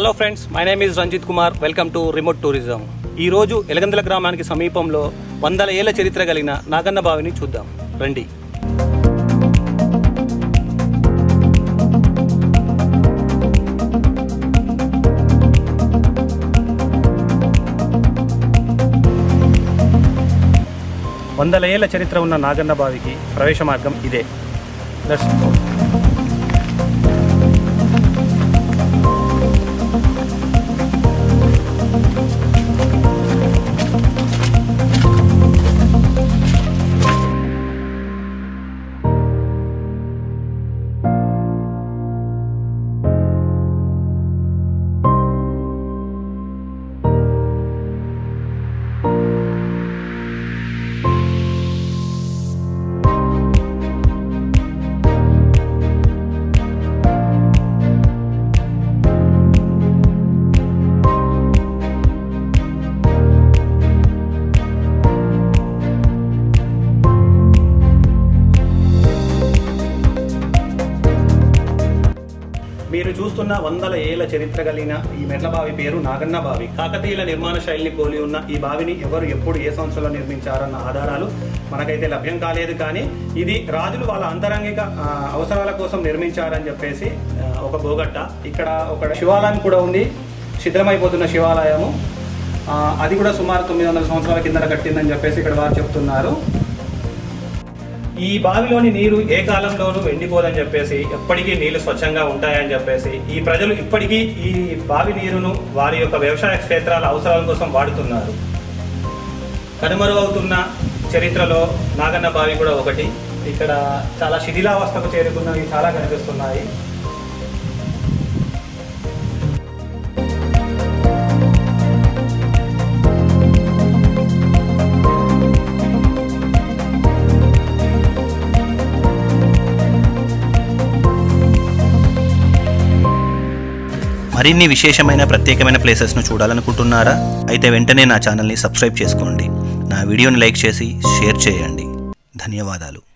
Hello friends my name is Ranjith Kumar welcome to remote tourism ఈ రోజు ఎలగందల గ్రామానికి సమీపంలో వందల ఏళ్ల చరిత్ర కలిగిన నాగన్న బావిని చూద్దాం రండి వందల ఏళ్ల చరిత్ర ఉన్న నాగన్న బావికి ప్రవేశ మార్గం ఇదే లెట్స్ గో. మీరు చూస్తున్న వందల ఏళ్ల చరిత్ర కలిగిన ఈ మెట్ల బావి పేరు నాగన్న బావి కాకతీయుల నిర్మాణ శైలిని పోలి ఉన్న ఈ బావిని ఎవరు ఎప్పుడు ఏ సంవత్సరంలో నిర్మించారన్న ఆధారాలు మనకైతే లభ్యం కాలేదు కానీ ఇది రాజులు వాళ్ళ అంతరంగిక ఆ, అవసరాల కోసం నిర్మించారని చెప్పేసి ఆ, ఒక బోగట్ట ఇక్కడ ఒక శివాలయం కూడా ఉంది శిథిలమైపోతున్న శివాలయము ఆ, అది కూడా సుమారు తొమ్మిది వందల సంవత్సరాల కింద కట్టిందని చెప్పేసి ఇక్కడ వారు చెప్తున్నారు ఈ బావిలోని నీరు ఏ కాలంలోనూ ఎండిపోదని చెప్పేసి ఎప్పటికీ నీళ్లు స్వచ్ఛంగా ఉంటాయని చెప్పేసి ఈ ప్రజలు ఇప్పటికీ ఈ బావి నీరును వారి యొక్క వ్యవసాయ క్షేత్రాల అవసరాల కోసం వాడుతున్నారు కనుమరుగవుతున్న చరిత్రలో నాగన్న బావి కూడా ఒకటి ఇక్కడ చాలా శిథిలావస్థకు చేరుకున్నవి చాలా కనిపిస్తున్నాయి మరిన్ని విశేషమైన ప్రత్యేకమైన ప్లేసెస్ను చూడాలనుకుంటున్నారా అయితే వెంటనే నా ఛానల్ని సబ్స్క్రైబ్ చేసుకోండి నా వీడియోని లైక్ చేసి షేర్ చేయండి ధన్యవాదాలు